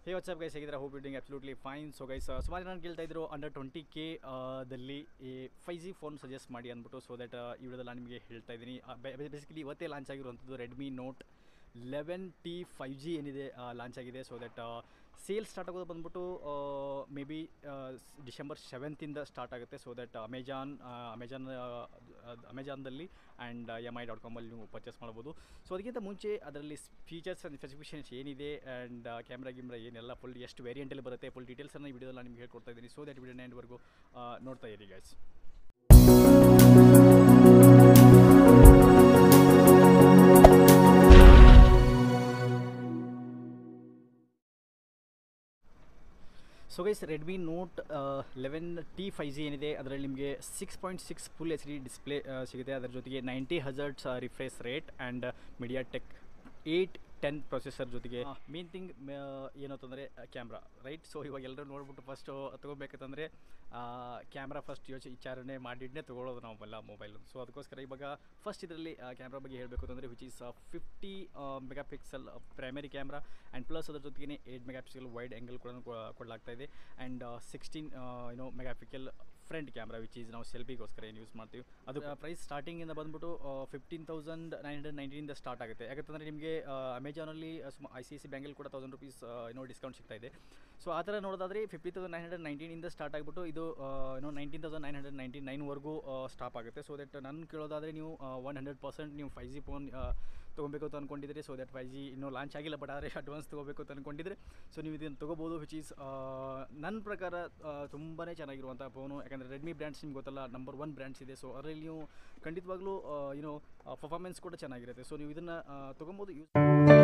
ಹೇ what's up guys ಹೇಗಿದ್ರೆ hope building absolutely fine so guys ಸುಮಾರು ನಾನು ಕೇಳ್ತಾ ಇದ್ರು ಅಂಡರ್ ಟ್ವೆಂಟಿ ಕೆ ದಲ್ಲಿ ಈ ಫೈ ಜಿ ಫೋನ್ ಸಜೆಸ್ಟ್ ಮಾಡಿ ಅಂದ್ಬಿಟ್ಟು ಸೊ ದಟ್ ಈ ವಿಡಿಯೋದಲ್ಲಿ ನಾನು ನಿಮಗೆ ಹೇಳ್ತಾ ಇದ್ದೀನಿ ಬೇಸಿಕಲಿ ಇವತ್ತೇ ಲಾಂಚ್ ಆಗಿರುವಂಥದ್ದು Redmi note eleven T five G ಏನಿದೆ ಲಾಂಚ್ ಆಗಿದೆ ಸೊ ದಟ್ ಸೇಲ್ ಸ್ಟಾರ್ಟ್ ಆಗೋದು ಬಂದ್ಬಿಟ್ಟು ಮೇ ಬಿ ಡಿಸೆಂಬರ್ ಸೆವೆಂತಿಂದ ಸ್ಟಾರ್ಟ್ ಆಗುತ್ತೆ ಸೊ ದಟ್ ಅಮೆಜಾನ್ ಅಮೆಜಾನ್ ಅಮೆಜಾನ್ದಲ್ಲಿ ಆ್ಯಂಡ್ ಎಮ್ ಐ ಡಾಟ್ ಕಾಮಲ್ಲಿ ನೀವು ಪರ್ಚೇಸ್ ಮಾಡ್ಬೋದು ಸೊ ಅದಕ್ಕಿಂತ ಮುಂಚೆ ಅದರಲ್ಲಿ ಫೀಚರ್ಸ್ ಆ್ಯಂಡ್ ಸ್ಪೆಸಿಫಿಕೇಷನ್ಸ್ ಏನಿದೆ ಆ್ಯಂಡ್ ಕ್ಯಾಮ್ರಾ ಗಿಮ್ರಾ ಏನೆಲ್ಲ ಫುಲ್ ಎಷ್ಟು ವೇರಿಯಂಟಲ್ಲಿ ಬರುತ್ತೆ ಫುಲ್ ಡೀಟೇಲ್ಸನ್ನು ಈ ವಿಡಿಯೋದಲ್ಲಿ ನಿಮ್ಗೆ ಹೇಳ್ಕೊಡ್ತಾ ಇದ್ದೀನಿ ಸೊ ದಟ್ ವಿಡಿಯೋ ಎಂಡ್ವರೆಗೂ ನೋಡ್ತಾ ಇರಿ guys so guys Redmi note eleven T five G ಏನಿದೆ ಅದರಲ್ಲಿ ನಿಮಗೆ six point six full H D display ಸಿಗುತ್ತೆ ಅದರ ಜೊತೆಗೆ ninety hertz refresh rate and MediaTek eight ten processor ಜೊತೆಗೆ ಮೇನ್ ಥಿಂಗ್ ಏನು ಅಂತಂದರೆ ಕ್ಯಾಮ್ರಾ ರೈಟ್ ಸೊ ಇವಾಗ ಎಲ್ಲರೂ ನೋಡ್ಬಿಟ್ಟು ಫಸ್ಟು ತೊಗೋಬೇಕಂತಂದರೆ ಕ್ಯಾಮ್ರಾ ಫಸ್ಟ್ ಯೋಚನೆ ವಿಚಾರಣೆ ಮಾಡಿಡ್ನೇ ತೊಗೊಳ್ಳೋದು ನಾವೆಲ್ಲ ಮೊಬೈಲ್ ಸೊ ಅದಕ್ಕೋಸ್ಕರ ಇವಾಗ ಫಸ್ಟ್ ಇದರಲ್ಲಿ ಕ್ಯಾಮ್ರಾ ಬಗ್ಗೆ ಹೇಳಬೇಕು ಅಂತಂದರೆ which is fifty megapixel primary camera and plus ಅದ್ರ ಜೊತೆಗೆ eight megapixel wide angle ಕೂಡ ಕೊಡಲಾಗ್ತಾ ಇದೆ and sixteen you know megapixel front camera which is ನಾವು ಸೆಲ್ಫಿಗೋಸ್ಕರ ಏನು ಯೂಸ್ ಮಾಡ್ತೀವಿ ಅದು ಪ್ರೈಸ್ ಸ್ಟಾರ್ಟಿಂಗಿಂದ ಬಂದ್ಬಿಟ್ಟು ಫಿಫ್ಟೀನ್ ತೌಸಂಡ್ ನೈನ್ ಹಂಡ್ರೆಡ್ ನೈನ್ಟೀನಿಂದ ಸ್ಟಾರ್ಟ್ ಆಗುತ್ತೆ ಯಾಕಂತಂದರೆ ನಿಮಗೆ ಅಮೆಜಾನಲ್ಲಿ ಐ ಸಿ ಸಿ ಬ್ಯಾಂಕಲ್ಲಿ ಕೂಡ ತೌಸಂಡ್ ರುಪೀಸ್ ಏನೋ ಡಿಸ್ಕೌಂಟ್ ಸಿಗ್ತಾ ಇದೆ ಸೊ ಆ ಥರ ನೋಡೋದಾದರೆ ಫಿಫ್ಟಿ ತೌಸಂಡ್ ನೈನ್ ಹಂಡ್ರೆಡ್ ನೈನ್ಟೀನಿಂದ ಸ್ಟಾರ್ಟ್ ಆಗಿಬಿಟ್ಟು ಇದು ಏನೋ nineteen thousand nine hundred ninety ನೈನ್ವರೆಗೂ ಸ್ಟಾಪ್ ಆಗುತ್ತೆ ಸೊ ದಟ್ ನಾನು ಕೇಳೋದಾದರೆ ನೀವು ಒನ್ ಹಂಡ್ರೆಡ್ ಪರ್ಸೆಂಟ್ ನೀವು ಫೈ ಜಿ ಫೋನ್ ತೊಗೊಬೇಕು ಅಂತ ಅಂದ್ಕೊಂಡಿದ್ರೆ ಸೊ ದಟ್ ಫೈ ಜಿ ಇನ್ನೂ ಲಾಂಚ್ ಆಗಿಲ್ಲ ಬಟ್ ಆದರೆ ಅಡ್ವಾನ್ಸ್ ತೊಗೋಬೇಕು ಅಂತ ಅಂದ್ಕೊಂಡಿದ್ರೆ ಸೊ ನೀವು ಇದನ್ನು ತೊಗೋಬೋದು ವಿಚ್ ಈಸ್ ನನ್ನ ಪ್ರಕಾರ ತುಂಬಾ ಚೆನ್ನಾಗಿರುವಂಥ ಫೋನು ಯಾಕಂದರೆ ರೆಡ್ಮಿ ಬ್ರ್ಯಾಂಡ್ಸ್ ನಿಮ್ಗೆ ಗೊತ್ತಲ್ಲ ನಂಬರ್ ಒನ್ ಬ್ರ್ಯಾಂಡ್ಸ್ ಇದೆ ಸೊ ಅದರಲ್ಲಿ ನೀವು ಖಂಡಿತವಾಗ್ಲೂ ಏನೋ ಪರ್ಫಾರ್ಮೆನ್ಸ್ ಕೂಡ ಚೆನ್ನಾಗಿರುತ್ತೆ ಸೊ ನೀವು ಇದನ್ನು ತೊಗೊಬೋದು ಯೂಸ್